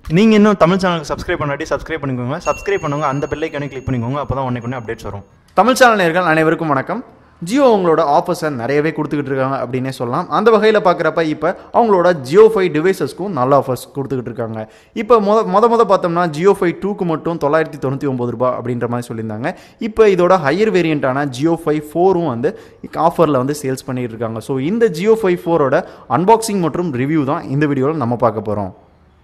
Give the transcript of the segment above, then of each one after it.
நீங்கள் இன்னும் தமிழ் சேனலுக்கு சப்ஸ்கிரைப் பண்ணாட்டி சப்ஸ்கிரைப் பண்ணிக்கோங்க சப்ஸ்கிரைப் பண்ணுங்க அந்த பெல்லைக்கானே கிளிக் பண்ணிக்கோங்க அப்போ தான் உடனே அப்டேட்ஸ் வரும் தமிழ் சேனல் நேயர்கள் அனைவருக்கும் வணக்கம் ஜியோ அவங்களோட ஆஃபர்ஸை நிறையவே கொடுத்துக்கிட்டு இருக்காங்க அப்படின்னே சொல்லலாம் அந்த வகையில் பார்க்குறப்ப இப்போ அவங்களோட ஜியோ ஃபைவ் டிவைசஸ்க்கும் நல்ல ஆஃபர்ஸ் கொடுத்துக்கிட்டு இருக்காங்க இப்போ முத முத முத பார்த்தோம்னா ஜியோ ஃபைவ் டூக்கு மட்டும் தொள்ளாயிரத்தி தொண்ணூற்றி ஒம்பது ரூபாய் அப்படின்ற மாதிரி சொல்லியிருந்தாங்க இப்போ இதோட ஹையர் வேரியண்ட்டான ஜியோ ஃபைவ் ஃபோரும் வந்து ஆஃபரில் வந்து சேல்ஸ் பண்ணிட்டு இருக்காங்க ஸோ இந்த ஜியோ ஃபைவ் ஃபோரோட அன்பாக்சிங் மற்றும் ரிவ்யூ தான் இந்த வீடியோவில் நம்ம பார்க்க போகிறோம்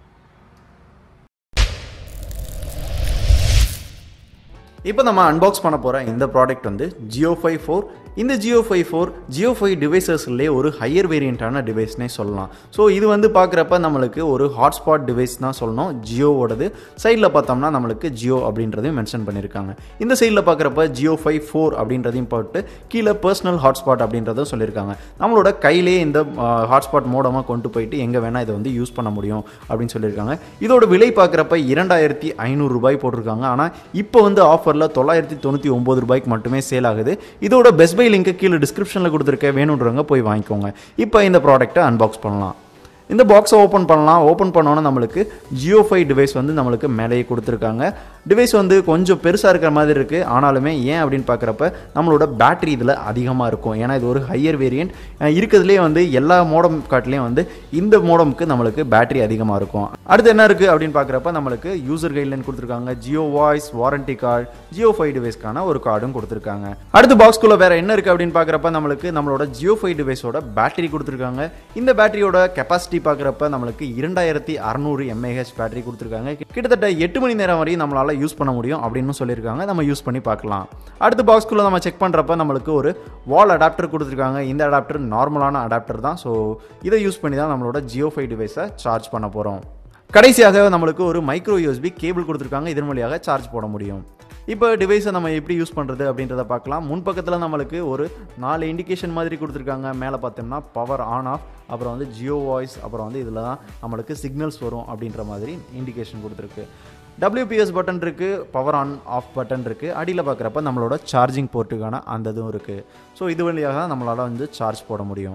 இப்போ நம்ம அன்பாக்ஸ் பண்ண போகிற இந்த ப்ராடக்ட் வந்து ஜியோ ஃபைவ் ஃபோர் இந்த Jio five four Jio five டிவைசஸ்லேயே ஒரு ஹையர் வேரியண்ட்டான டிவைஸ்னே சொல்லலாம் ஸோ இது வந்து பார்க்குறப்ப நம்மளுக்கு ஒரு ஹாட்ஸ்பாட் டிவைஸ் தான் சொல்லணும் ஜியோவோடது சைடில் பார்த்தோம்னா நம்மளுக்கு ஜியோ அப்படின்றதையும் மென்ஷன் பண்ணியிருக்காங்க இந்த சைடில் பார்க்குறப்ப ஜியோ ஃபைவ் ஃபோர் அப்படின்றதையும் போட்டு கீழே பர்சனல் ஹாட்ஸ்பாட் அப்படின்றதும் சொல்லியிருக்காங்க நம்மளோட கையிலே இந்த ஹாட்ஸ்பாட் மோடமாக கொண்டு போயிட்டு எங்கே வேணால் இதை வந்து யூஸ் பண்ண முடியும் அப்படின்னு சொல்லியிருக்காங்க இதோட விலை பார்க்குறப்ப இரண்டாயிரத்தி ஐநூறு ரூபாய் போட்டிருக்காங்க ஆனால் இப்போ வந்து ஆஃபரில் தொள்ளாயிரத்தி தொண்ணூற்றி ஒம்பது ரூபாய்க்கு மட்டுமே சேல் ஆகுது இதோட பெஸ்ட் பை லிங்க் கீழே டிஸ்கிரிப்ஷனில் கொடுத்துருக்கேன் வேணுன்றவங்க போய் வாங்கிக்கோங்க இப்போ இந்த ப்ராடக்ட்டை அன்பாக்ஸ் பண்ணலாம் இந்த பாக்ஸை ஓப்பன் பண்ணலாம் ஓப்பன் பண்ணோன்னா நம்மளுக்கு ஜியோ ஃபைவ் டிவைஸ் வந்து நம்மளுக்கு மேலேயே கொடுத்துருக்காங்க டிவைஸ் வந்து கொஞ்சம் பெருசாக இருக்கிற மாதிரி இருக்குது ஆனாலுமே ஏன் அப்படின்னு பார்க்குறப்ப நம்மளோட பேட்டரி இதில் அதிகமாக இருக்கும் ஏன்னா இது ஒரு ஹையர் வேரியண்ட் இருக்கிறதுலே வந்து எல்லா மோடம் காட்டிலையும் வந்து இந்த மோடமுக்கு நம்மளுக்கு பேட்டரி அதிகமாக இருக்கும் அடுத்து என்ன இருக்குது அப்படின்னு பார்க்குறப்ப நம்மளுக்கு யூசர் கைட்லைன் கொடுத்துருக்காங்க Jio voice warranty card Jio five டிவைஸ்க்கான ஒரு கார்டும் கொடுத்துருக்காங்க அடுத்து பாக்ஸ்குள்ளே வேறு என்ன இருக்குது அப்படின்னு பார்க்குறப்ப நம்மளுக்கு நம்மளோட ஜியோ ஃபைவ் டிவைஸோட பேட்டரி கொடுத்துருக்காங்க இந்த பேட்டரியோட கெப்பாசிட்டி பார்க்குறப்ப நம்மளுக்கு இரண்டாயிரத்தி அறநூறு எம்ஏஹெச் பேட்டரி கொடுத்துருக்காங்க கிட்டத்தட்ட எட்டு மணி நேரம் வரையும் நம்மளால் யூஸ் பண்ண முடியும் அப்படின்னு சொல்லியிருக்காங்க நம்ம யூஸ் பண்ணி பார்க்கலாம் அடுத்து பாக்ஸ்குள்ளே நம்ம செக் பண்ணுறப்ப நம்மளுக்கு ஒரு வால் அடாப்டர் கொடுத்துருக்காங்க இந்த அடாப்டர் நார்மலான அடாப்டர் தான் ஸோ இதை யூஸ் பண்ணி தான் நம்மளோட ஜியோ ஃபைவ் டிவைஸை சார்ஜ் பண்ண போகிறோம் கடைசியாக நம்மளுக்கு ஒரு மைக்ரோ யூஎஸ்பி கேபிள் கொடுத்துருக்காங்க இதன் வழியாக சார்ஜ் போட முடியும் இப்போ டிவைஸை நம்ம எப்படி யூஸ் பண்ணுறது அப்படின்றத பார்க்கலாம் முன்பக்கத்தில் நம்மளுக்கு ஒரு நாலு இண்டிகேஷன் மாதிரி கொடுத்துருக்காங்க மேலே பார்த்தோம்னா பவர் ஆன் ஆஃப் அப்புறம் வந்து ஜியோ வாய்ஸ் அப்புறம் வந்து இதில் தான் நம்மளுக்கு சிக்னல்ஸ் வரும் அப்படின்ற மாதிரி இண்டிகேஷன் கொடுத்துருக்கு டபிள்யூபிஎஸ் பட்டன் இருக்குது பவர் ஆன் ஆஃப் பட்டன் இருக்குது அடியில் பார்க்குறப்ப நம்மளோட சார்ஜிங் போர்ட்டுக்கான அந்த இதுவும் இருக்குது ஸோ இது வழியாக தான் நம்மளால் வந்து சார்ஜ் போட முடியும்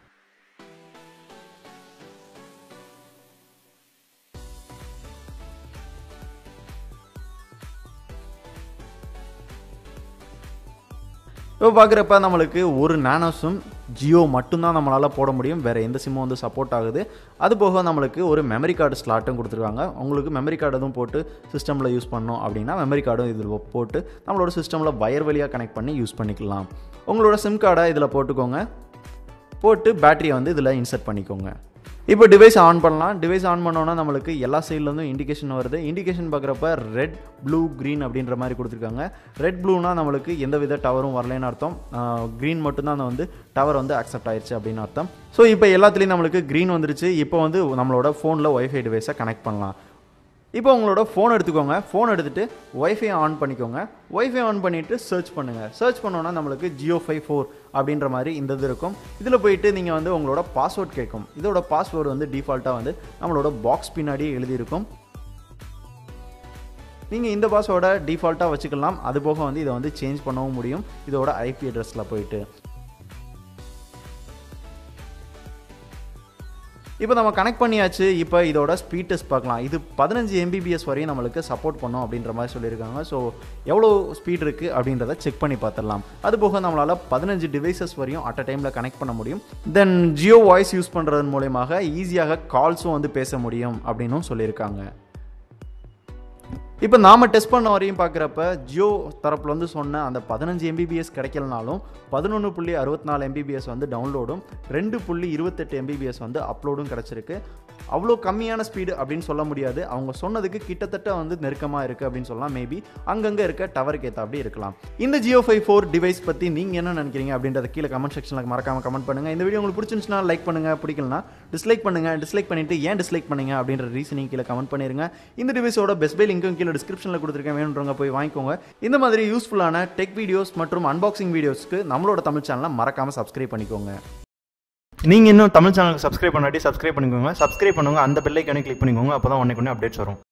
இப்போ பார்க்குறப்ப நம்மளுக்கு ஒரு நானோஸும் ஜியோ மட்டும்தான் நம்மளால் போட முடியும் வேறு எந்த சிம்மும் வந்து சப்போர்ட் ஆகுது அது போக நம்மளுக்கு ஒரு மெமரி கார்டு ஸ்லாட்டும் கொடுத்துருக்காங்க உங்களுக்கு மெமரி கார்டு எதுவும் போட்டு சிஸ்டமில் யூஸ் பண்ணோம் அப்படின்னா மெமரி கார்டும் இதில் போட்டு நம்மளோட சிஸ்டமில் வயர் வழியாக கனெக்ட் பண்ணி யூஸ் பண்ணிக்கலாம் உங்களோட சிம் கார்டை இதில் போட்டுக்கோங்க போட்டு பேட்டரியை வந்து இதில் இன்சர்ட் பண்ணிக்கோங்க இப்போ டிவைஸ் ஆன் பண்ணலாம் டிவைஸ் ஆன் பண்ணோன்னா நம்மளுக்கு எல்லா சைட்லேருந்தும் இண்டிகேஷன் வருது இண்டிகேஷன் பார்க்குறப்ப ரெட் ப்ளூ க்ரீன் அப்படின்ற மாதிரி கொடுத்துருக்காங்க ரெட் ப்ளூனா நம்மளுக்கு எந்த வித டவரும் வரலன்னு அர்த்தம் க்ரீன் மட்டும்தான் வந்து டவர் வந்து அக்செப்ட் ஆயிடுச்சு அப்படின்னு அர்த்தம் ஸோ இப்போ எல்லாத்துலேயும் நம்மளுக்கு க்ரீன் வந்துருச்சு இப்போ வந்து நம்மளோட ஃபோனில் ஒய்ஃபை டிவைஸை கனெக்ட் பண்ணலாம் இப்போ உங்களோட ஃபோன் எடுத்துக்கோங்க ஃபோன் எடுத்துகிட்டு ஒய்ஃபை ஆன் பண்ணிக்கோங்க ஒய்ஃபை ஆன் பண்ணிவிட்டு சர்ச் பண்ணுங்கள் சர்ச் பண்ணோன்னா நம்மளுக்கு ஜியோ ஃபைவ் ஃபோர் அப்படின்ற மாதிரி இந்த இது இருக்கும் இதில் போயிட்டு நீங்கள் வந்து உங்களோட பாஸ்வேர்ட் கேட்கும் இதோட பாஸ்வேர்டு வந்து டிஃபால்ட்டாக வந்து நம்மளோட பாக்ஸ் பின்னாடி எழுதியிருக்கும் நீங்கள் இந்த பாஸ்வேர்டை டிஃபால்ட்டாக வச்சுக்கலாம் அது போக வந்து இதை வந்து சேஞ்ச் பண்ணவும் முடியும் இதோட ஐபி அட்ரஸில் போயிட்டு இப்போ நம்ம கனெக்ட் பண்ணியாச்சு இப்போ இதோட ஸ்பீட் டெஸ்ட் பார்க்கலாம் இது பதினஞ்சு எம்பிபிஎஸ் வரையும் நம்மளுக்கு சப்போர்ட் பண்ணும் அப்படின்ற மாதிரி சொல்லியிருக்காங்க ஸோ எவ்வளோ ஸ்பீட் இருக்குது அப்படின்றத செக் பண்ணி பார்த்துடலாம் அது போக நம்மளால் பதினஞ்சு டிவைசஸ் வரையும் அட் அ டைமில் கனெக்ட் பண்ண முடியும் தென் ஜியோ வாய்ஸ் யூஸ் பண்ணுறதன் மூலயமாக ஈஸியாக கால்ஸும் வந்து பேச முடியும் அப்படின்னும் சொல்லியிருக்காங்க இப்போ நாம் டெஸ்ட் பண்ண வரையும் பார்க்குறப்ப ஜியோ தரப்பில் வந்து சொன்ன அந்த பதினஞ்சு எம்பிபிஎஸ் கிடைக்கலனாலும் பதினொன்று புள்ளி அறுபத்தி நாலு எம்பிபிஎஸ் வந்து டவுன்லோடும் ரெண்டு புள்ளி இருபத்தெட்டு எம்பிபிஎஸ் வந்து அப்லோடும் கிடச்சிருக்கு அவ்வளோ கம்மியான ஸ்பீடு அப்படின்னு சொல்ல முடியாது அவங்க சொன்னதுக்கு கிட்டத்தட்ட வந்து நெருக்கமாக இருக்குது அப்படின்னு சொல்லலாம் மேபி அங்கங்கே இருக்க டவருக்கு ஏற்ற அப்படி இருக்கலாம் இந்த ஜியோ ஃபைவ் ஃபோர் டிவைஸ் பற்றி நீங்கள் என்ன நினைக்கிறீங்க அப்படின்றத கீழே கமெண்ட் செக்ஷனில் மறக்காமல் கமெண்ட் பண்ணுங்கள் இந்த வீடியோ உங்களுக்கு பிடிச்சிருந்துச்சுன்னா லைக் பண்ணுங்கள் பிடிக்கலனா டிஸ்லைக் பண்ணுங்கள் டிஸ்லைக் பண்ணிவிட்டு ஏன் டிஸ்லைக் பண்ணுங்க அப்படின்ற ரீசனிங் கீழே கமெண்ட் பண்ணிருங்க இந்த டிவைஸோட பெஸ்ட் பை லிங்க்கும் கீழே டிஸ்கிரிப்ஷனில் கொடுத்துருக்கேன் வேணுன்றவங்க போய் வாங்கிக்கோங்க இந்த மாதிரி யூஸ்ஃபுல்லான டெக் வீடியோஸ் மற்றும் அன்பாக்சிங் வீடியோஸ்க்கு நம்மளோட தமிழ் சேனலை மறக்காமல் சப்ஸ்கிரைப் பண்ணிக்கோங்க நீங்கள் இன்னும் தமிழ் சேனலுக்கு சப்ஸ்கிரைப் பண்ணாட்டி சப்ஸ்கிரைப் பண்ணிக்கோங்க சப்ஸ்கிரைப் பண்ணுங்க அந்த பெல்லைக்கானே கிளிக் பண்ணிக்கோங்க அப்போ தான் உடனே அப்டேட்ஸ் வரும்